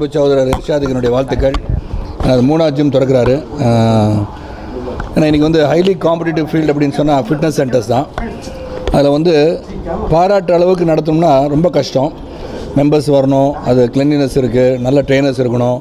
அன்பு சகோதரர் இர்ஷாதுக்கு என்னுடைய வாழ்த்துக்கள் அது மூணாவது ஜிம் திறக்கிறாரு அஹ், ஏன்னா இன்றைக்கி வந்து ஹைலி காம்படிட்டிவ் ஃபீல்டு அப்படின்னு சொன்னால் ஃபிட்னஸ் சென்டர்ஸ் தான் அதில் வந்து பாராட்டு அளவுக்கு நடத்தணும்னா ரொம்ப கஷ்டம் மெம்பர்ஸ் வரணும் அது கிளென்லினஸ் இருக்குது நல்ல ட்ரெயினர்ஸ் இருக்கணும்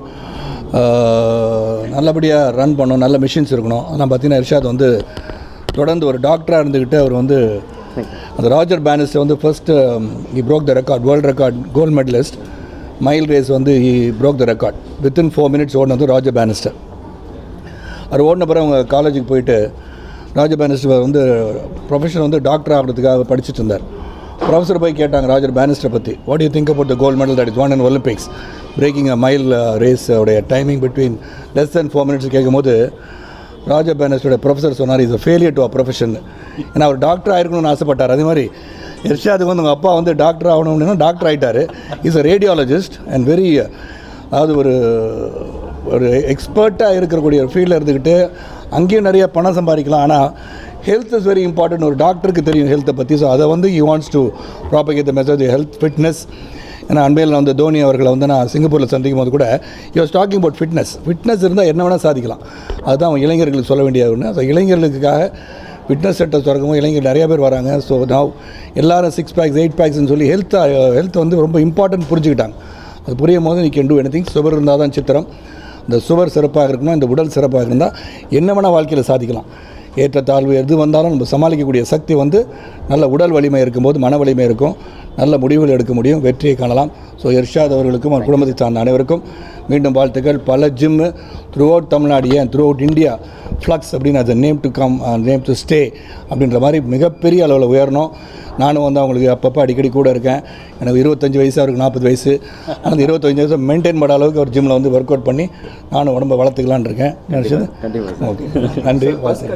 அஹ், நல்லபடியாக ரன் பண்ணணும் நல்ல மிஷின்ஸ் இருக்கணும் அதெல்லாம் பார்த்தீங்கன்னா இர்ஷாத் வந்து தொடர்ந்து ஒரு டாக்டராக இருந்துக்கிட்டு அவர் வந்து அந்த ராஜர் பேனிஸ்டர் வந்து first he broke the record world record gold medalist mile race வந்து he broke the record within four minutes ஓடினது ராஜர் பேனிஸ்டர் அவர் ஓடின பிறகு அவங்க காலேஜுக்கு போயிட்டு ராஜர் பேனிஸ்டர் வந்து ப்ரொஃபஷன் வந்து டாக்டர் ஆகிறதுக்காக படிச்சுட்டு இருந்தார் ப்ரொஃபஸர் போய் கேட்டாங்க ராஜர் பேனிஸ்டரை பற்றி what you think about the gold medal that is won in Olympics breaking a mile race உடைய timing between less than four minutes கேட்கும்போது ராஜா பேனஸோட ப்ரொஃபஸர் சொன்னார் is a failure to a profession ஏன்னா அவர் doctor ஆயிருக்கணும்னு ஆசைப்பட்டார் அதே மாதிரி இர்ஷாதுக்கு வந்து உங்கள் அப்பா வந்து டாக்டர் ஆகணும் அப்படின்னா டாக்டர் ஆகிட்டார் is a radiologist and very அதாவது ஒரு ஒரு எக்ஸ்பர்ட்டாக இருக்கக்கூடிய ஒரு ஃபீல்டில் இருந்துக்கிட்டு அங்கேயும் நிறைய பணம் சம்பாதிக்கலாம் ஆனால் ஹெல்த் இஸ் வெரி இம்பார்ட்டன்ட் ஒரு டாக்டருக்கு தெரியும் ஹெல்த்தை பற்றி ஸோ அதை வந்து you wants to propagate the message health fitness ஏன்னா அண்மையில் வந்து தோனி அவர்களை வந்து நான் சிங்கப்பூரில் சந்திக்கும் போது கூட you talking about fitness fitness இருந்தால் என்ன வேணால் சாதிக்கலாம் அதுதான் அவங்க இளைஞர்களுக்கு சொல்ல வேண்டிய ஒன்று ஸோ இளைஞர்களுக்காக ஃபிட்னஸ் சென்டர்ஸ் திறக்கும் இளைஞர் நிறைய பேர் வராங்க ஸோ நான் எல்லாரும் சிக்ஸ் பேக்ஸ் எயிட் பேக்ஸ்னு சொல்லி ஹெல்த் ஹெல்த் வந்து ரொம்ப இம்பார்ட்டன்ட் புரிஞ்சுக்கிட்டாங்க அது புரியும் போது நீ கேன் டூ எனி சுவர் இருந்தால் தான் சித்திரம் இந்த சுவர் சிறப்பாக இருக்கணும் இந்த உடல் சிறப்பாக இருந்தால் என்ன வேணால் வாழ்க்கையில் சாதிக்கலாம் ஏற்றத்தாழ்வு எது வந்தாலும் நம்ம சமாளிக்கக்கூடிய சக்தி வந்து நல்ல உடல் வலிமை இருக்கும்போது மன வலிமை இருக்கும் நல்ல முடிவுகள் எடுக்க முடியும் வெற்றியை காணலாம் ஸோ இர்ஷாத் அவர்களுக்கும் அவர் குடும்பத்தை சார்ந்த அனைவருக்கும் மீண்டும் வாழ்த்துக்கள் பல ஜிம்மு த்ரூ அவுட் தமிழ்நாடு ஏன் த்ரூ அவுட் இந்தியா ஃப்ளக்ஸ் அப்படின்னு அது name to come name to stay அப்படின்ற மாதிரி மிகப்பெரிய அளவில் உயரணும் நானும் வந்து அவங்களுக்கு அப்பப்போ அடிக்கடி கூட இருக்கேன் எனக்கு இருபத்தஞ்சி வயசு அவருக்கு நாற்பது வயசு ஆனால் அந்த இருபத்தஞ்சி வயசு மெயின்டைன் பண்ண அளவுக்கு ஒரு ஜிம்மில் வந்து ஒர்க் அவுட் பண்ணி நானும் உடம்பை வளர்த்துக்கலான்னு இருக்கேன் ஓகே நன்றி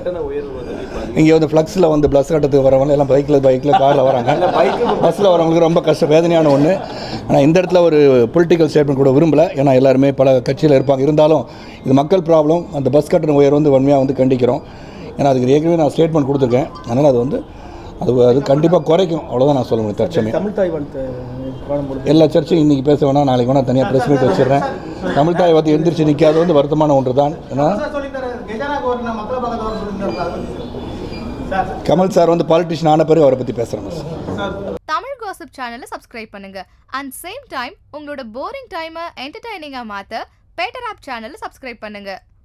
இங்கே வந்து ஃப்ளக்ஸில் வந்து ப்ளஸ் கட்டத்துக்கு வரவங்க எல்லாம் பைக்கில் பைக்கில் காரில் வராங்க பஸ்ஸில் வரவங்களுக்கு ரொம்ப கஷ்ட வேதனையான ஒன்று ஆனால் இந்த இடத்துல ஒரு பொலிட்டிக்கல் ஸ்டேட்மெண்ட் கூட விரும்பலை ஏன்னா எல்லாருமே பல கட்சியில் இருப்பாங்க இருந்தாலும் இது மக்கள் ப்ராப்ளம் அந்த பஸ் கட்டண உயர் வந்து வன்மையாக வந்து கண்டிக்கிறோம் ஏன்னா அதுக்கு ஏற்கனவே நான் ஸ்டேட்மெண்ட் கொடுத்துருக்கேன் அதனால் அது வந்து அது அது கண்டிப்பாக குறைக்கும் அவ்வளோதான் நான் சொல்ல முடியும் தற்சமயம் தமிழ் தாய் வாழ்த்து பாடும்பொழுது எல்லா சர்ச்சையும் இன்றைக்கி பேச வேணாம் நாளைக்கு வேணால் தனியாக ப்ரெஸ் மீட் வச்சிடுறேன் தமிழ் தாய் வந்து எந்திரிச்சு நிற்காது வந்து வருத்தமான ஒன்று தான் ஏன்னா கமல் சார் வந்து பாலிட்டிஷியன் ஆன பிறகு அவரை பற்றி பேசுகிறேன் சார் தமிழ் காசிப் சேனலை சப்ஸ்கிரைப் பண்ணுங்க அண்ட் சேம் டைம் உங்களோட போரிங் டைமை என்டர்டைனிங்காக மாற்ற பேட்டர் ஆப் சேனலை சப்ஸ்கிரைப் பண்ணுங்க